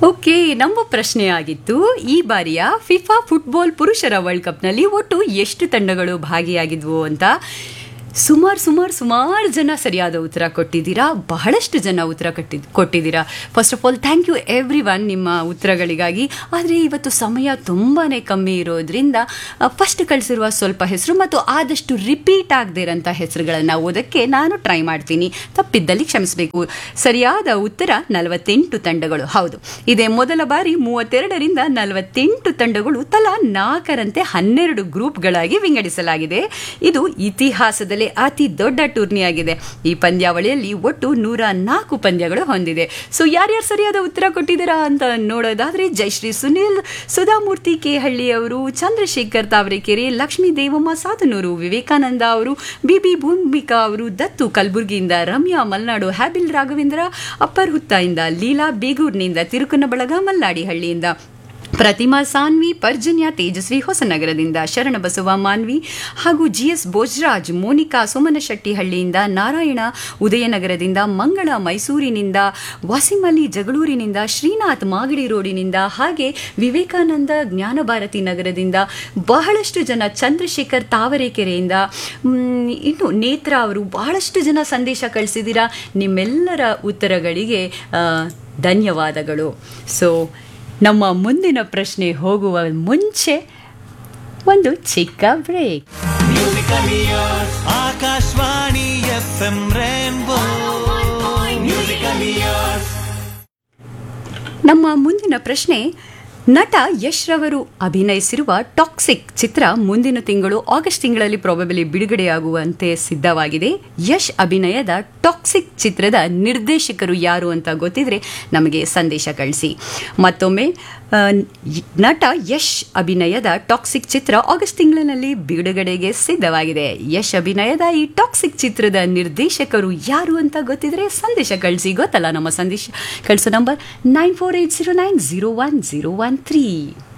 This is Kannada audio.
ಓಕೆ ನಮ್ಮ ಪ್ರಶ್ನೆ ಆಗಿತ್ತು ಈ ಬಾರಿಯ ಫಿಫಾ ಫುಟ್ಬಾಲ್ ಪುರುಷರ ವರ್ಲ್ಡ್ ಕಪ್ನಲ್ಲಿ ಒಟ್ಟು ಎಷ್ಟು ತಂಡಗಳು ಭಾಗಿಯಾಗಿದ್ವು ಅಂತ ಸುಮಾರು ಸುಮಾರು ಸುಮಾರು ಜನ ಸರಿಯಾದ ಉತ್ತರ ಕೊಟ್ಟಿದ್ದೀರಾ ಬಹಳಷ್ಟು ಜನ ಉತ್ತರ ಕೊಟ್ಟಿ ಕೊಟ್ಟಿದ್ದೀರಾ first of all thank you everyone ನಿಮ್ಮ ಉತ್ತರಗಳಿಗಾಗಿ ಆದರೆ ಇವತ್ತು ಸಮಯ ತುಂಬಾ ಕಮ್ಮಿ ಇರೋದ್ರಿಂದ ಫಸ್ಟ್ ಕಳಿಸಿರುವ ಸ್ವಲ್ಪ ಹೆಸರು ಮತ್ತು ಆದಷ್ಟು ರಿಪೀಟ್ ಆಗದೇ ಇರೋಂಥ ಹೆಸರುಗಳನ್ನು ಓದೋಕ್ಕೆ ನಾನು ಟ್ರೈ ಮಾಡ್ತೀನಿ ತಪ್ಪಿದ್ದಲ್ಲಿ ಕ್ಷಮಿಸಬೇಕು ಸರಿಯಾದ ಉತ್ತರ ನಲವತ್ತೆಂಟು ತಂಡಗಳು ಹೌದು ಇದೇ ಮೊದಲ ಬಾರಿ ಮೂವತ್ತೆರಡರಿಂದ ನಲವತ್ತೆಂಟು ತಂಡಗಳು ತಲಾ ನಾಲ್ಕರಂತೆ ಹನ್ನೆರಡು ಗ್ರೂಪ್ಗಳಾಗಿ ವಿಂಗಡಿಸಲಾಗಿದೆ ಇದು ಇತಿಹಾಸದಲ್ಲಿ ಅತಿ ದೊಡ್ಡ ಟೂರ್ನಿ ಆಗಿದೆ ಈ ಪಂದ್ಯಾವಳಿಯಲ್ಲಿ ಒಟ್ಟು ನೂರ ನಾಲ್ಕು ಪಂದ್ಯಗಳು ಹೊಂದಿದೆ ಸೊ ಯಾರ್ಯಾರು ಸರಿಯಾದ ಉತ್ತರ ಕೊಟ್ಟಿದ್ದೀರಾ ಅಂತ ನೋಡೋದಾದ್ರೆ ಜಯಶ್ರೀ ಸುನಿಲ್ ಸುಧಾಮೂರ್ತಿ ಕೆ ಹಳ್ಳಿ ಅವರು ಚಂದ್ರಶೇಖರ್ ತಾವರೆಕೆರೆ ಲಕ್ಷ್ಮೀ ದೇವಮ್ಮ ಸಾತನೂರು ವಿವೇಕಾನಂದ ಅವರು ಬಿಬಿ ಭೂಮಿಕಾ ಅವರು ದತ್ತು ಕಲಬುರಗಿಯಿಂದ ರಮ್ಯಾ ಮಲ್ನಾಡು ಹ್ಯಾಬಿಲ್ ರಾಘವೇಂದ್ರ ಅಪ್ಪರ್ ಹುತ್ತಾಯಿಂದ ಲೀಲಾ ಬೇಗೂರ್ನಿಂದ ತಿರುಕನಬಳಗ ಮಲ್ಲಾಡಿಹಳ್ಳಿಯಿಂದ ಪ್ರತಿಮಾ ಸಾನ್ವಿ ಪರ್ಜನ್ಯ ತೇಜಸ್ವಿ ಹೊಸನಗರದಿಂದ ಶರಣಬಸವ ಮಾನ್ವಿ ಹಾಗೂ ಜಿಎಸ್ ಭೋಜರಾಜ್ ಮೋನಿಕಾ ಸೋಮನಶೆಟ್ಟಿಹಳ್ಳಿಯಿಂದ ನಾರಾಯಣ ಉದಯನಗರದಿಂದ ಮಂಗಳ ಮೈಸೂರಿನಿಂದ ವಾಸಿಮಲಿ ಜಗಳೂರಿನಿಂದ ಶ್ರೀನಾಥ್ ಮಾಗಡಿ ರೋಡಿನಿಂದ ಹಾಗೆ ವಿವೇಕಾನಂದ ಜ್ಞಾನಭಾರತಿ ನಗರದಿಂದ ಬಹಳಷ್ಟು ಜನ ಚಂದ್ರಶೇಖರ್ ತಾವರೆಕೆರೆಯಿಂದ ಮ್, ಇನ್ನು ನೇತ್ರ ಅವರು ಬಹಳಷ್ಟು ಜನ ಸಂದೇಶ ಕಳಿಸಿದ್ದೀರಾ ನಿಮ್ಮೆಲ್ಲರ ಉತ್ತರಗಳಿಗೆ ಆ, ಧನ್ಯವಾದಗಳು ಸೊ ನಮ್ಮ ಮುಂದಿನ ಪ್ರಶ್ನೆ ಹೋಗುವ ಮುಂಚೆ ಒಂದು ಚಿಕ್ಕ break Akashvani F M rainbow musical years ನಮ್ಮ ಮುಂದಿನ ಪ್ರಶ್ನೆ ನಟ ಯಶ್ ರವರು ಅಭಿನಯಿಸಿರುವ ಟಾಕ್ಸಿಕ್ ಚಿತ್ರ ಮುಂದಿನ ತಿಂಗಳು ಆಗಸ್ಟ್ ತಿಂಗಳಲ್ಲಿ ಪ್ರಾಬಬಲಿ ಬಿಡುಗಡೆಯಾಗುವಂತೆ ಸಿದ್ಧವಾಗಿದೆ ಯಶ್ ಅಭಿನಯದ ಟಾಕ್ಸಿಕ್ ಚಿತ್ರದ ನಿರ್ದೇಶಕರು ಯಾರು ಅಂತ ಗೊತ್ತಿದ್ರೆ ನಮಗೆ ಸಂದೇಶ ಕಳಿಸಿ ಮತ್ತೊಮ್ಮೆ ಆ, ನಟ ಯಶ್ ಅಭಿನಯದ ಟಾಕ್ಸಿಕ್ ಚಿತ್ರ ಆಗಸ್ಟ್ ತಿಂಗಳಿನಲ್ಲಿ ಬಿಡುಗಡೆಗೆ ಸಿದ್ಧವಾಗಿದೆ ಯಶ್ ಅಭಿನಯದ ಈ ಟಾಕ್ಸಿಕ್ ಚಿತ್ರದ ನಿರ್ದೇಶಕರು ಯಾರು ಅಂತ ಗೊತ್ತಿದ್ರೆ ಸಂದೇಶ ಕಳಿಸಿ ಗೊತ್ತಲ್ಲ ನಮ್ಮ ಸಂದೇಶ ಕಳಿಸೋ number nine four eight zero nine zero one zero one three